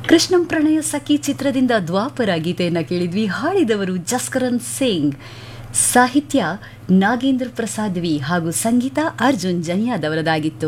ಕೃಷ್ಣಂ ಪ್ರಣಯ ಸಖಿ ಚಿತ್ರದಿಂದ ದ್ವಾಪರ ಗೀತೆಯನ್ನು ಕೇಳಿದ್ವಿ ಹಾಡಿದವರು ಜಸ್ಕರನ್ ಸಿಂಗ್ ಸಾಹಿತ್ಯ ನಾಗೇಂದ್ರ ಪ್ರಸಾದ್ ವಿ ಹಾಗೂ ಸಂಗೀತ ಅರ್ಜುನ್ ಜನಿಯಾದವರದಾಗಿತ್ತು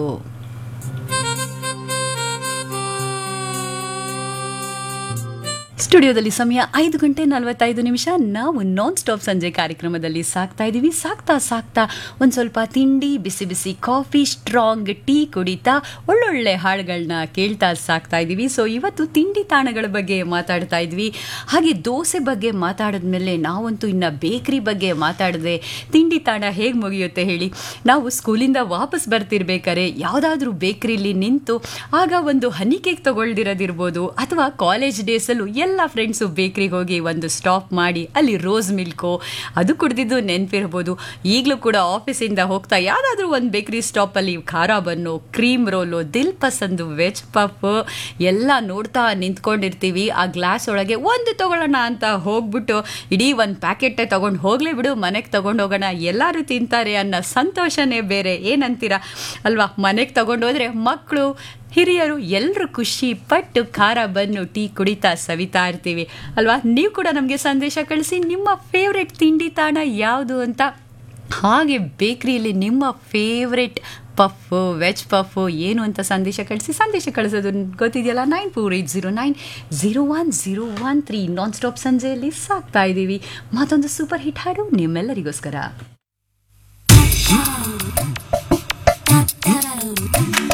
ಸ್ಟುಡಿಯೋದಲ್ಲಿ ಸಮಯ ಐದು ಗಂಟೆ ನಲವತ್ತೈದು ನಿಮಿಷ ನಾವು ನಾನ್ ಸ್ಟಾಪ್ ಸಂಜೆ ಕಾರ್ಯಕ್ರಮದಲ್ಲಿ ಸಾಕ್ತಾ ಇದ್ದೀವಿ ಸಾಕ್ತಾ ಸಾಕ್ತಾ ಒಂದು ಸ್ವಲ್ಪ ತಿಂಡಿ ಬಿಸಿ ಬಿಸಿ ಕಾಫಿ ಸ್ಟ್ರಾಂಗ್ ಟೀ ಕುಡಿತಾ ಒಳ್ಳೊಳ್ಳೆ ಹಾಡುಗಳನ್ನ ಕೇಳ್ತಾ ಸಾಕ್ತಾ ಇದ್ದೀವಿ ಸೊ ಇವತ್ತು ತಿಂಡಿ ತಾಣಗಳ ಬಗ್ಗೆ ಮಾತಾಡ್ತಾ ಇದ್ವಿ ಹಾಗೆ ದೋಸೆ ಬಗ್ಗೆ ಮಾತಾಡಿದ್ಮೇಲೆ ನಾವಂತೂ ಇನ್ನು ಬೇಕ್ರಿ ಬಗ್ಗೆ ಮಾತಾಡದೆ ತಿಂಡಿ ತಾಣ ಹೇಗೆ ಮುಗಿಯುತ್ತೆ ಹೇಳಿ ನಾವು ಸ್ಕೂಲಿಂದ ವಾಪಸ್ ಬರ್ತಿರ್ಬೇಕಾರೆ ಯಾವುದಾದ್ರೂ ಬೇಕ್ರಿಲಿ ನಿಂತು ಆಗ ಒಂದು ಹನಿ ಕೇಕ್ ತಗೊಳ್ದಿರೋದಿರ್ಬೋದು ಅಥವಾ ಕಾಲೇಜ್ ಡೇಸಲ್ಲೂ ಎಲ್ಲ ಫ್ರೆಂಡ್ಸು ಬೇಕ್ರಿಗೆ ಹೋಗಿ ಒಂದು ಸ್ಟಾಪ್ ಮಾಡಿ ಅಲ್ಲಿ ರೋಸ್ ಮಿಲ್ಕು ಅದು ಕುಡ್ದಿದ್ದು ನೆನಪಿರ್ಬೋದು ಈಗಲೂ ಕೂಡ ಆಫೀಸಿಂದ ಹೋಗ್ತಾ ಯಾವುದಾದ್ರೂ ಒಂದು ಬೇಕ್ರಿ ಸ್ಟಾಪಲ್ಲಿ ಖಾರ bun cream roll dil pasand veg puff ಎಲ್ಲ ನೋಡ್ತಾ ನಿಂತ್ಕೊಂಡಿರ್ತೀವಿ ಆ ಗ್ಲಾಸ್ ಒಳಗೆ ಒಂದು ತಗೊಳ್ಳೋಣ ಅಂತ ಹೋಗ್ಬಿಟ್ಟು ಇಡೀ ಒಂದು ಪ್ಯಾಕೆಟೇ ತಗೊಂಡು ಹೋಗ್ಲೇ ಬಿಡು ಮನೆಗೆ ತಗೊಂಡು ಹೋಗೋಣ ಎಲ್ಲರೂ ತಿಂತಾರೆ ಅನ್ನೋ ಸಂತೋಷನೇ ಬೇರೆ ಏನಂತೀರಾ ಅಲ್ವಾ ಮನೆಗೆ ತಗೊಂಡು ಹೋದ್ರೆ ಮಕ್ಕಳು ಹಿರಿಯರು ಎಲ್ಲರೂ ಖುಷಿ ಪಟ್ಟು ಖಾರ ಬನ್ನು ಟೀ ಕುಡಿತಾ ಸವಿತಾ ಇರ್ತೀವಿ ಅಲ್ವಾ ನೀವು ಕೂಡ ನಮಗೆ ಸಂದೇಶ ಕಳಿಸಿ ನಿಮ್ಮ ಫೇವ್ರೆಟ್ ತಿಂಡಿ ತಾಣ ಯಾವುದು ಅಂತ ಹಾಗೆ ಬೇಕ್ರಿಯಲ್ಲಿ ನಿಮ್ಮ ಫೇವ್ರೆಟ್ ಪಫ್ ವೆಜ್ ಪಫ್ ಏನು ಅಂತ ಸಂದೇಶ ಕಳಿಸಿ ಸಂದೇಶ ಕಳಿಸೋದು ಗೊತ್ತಿದೆಯಲ್ಲ nine four eight zero nine zero one zero one three non stop ಸಂಜೆಯಲ್ಲಿ ಸಾಕ್ತಾ ಇದ್ದೀವಿ ಮತ್ತೊಂದು ಸೂಪರ್ ಹಿಟ್ ಹಾಡು ನಿಮ್ಮೆಲ್ಲರಿಗೋಸ್ಕರ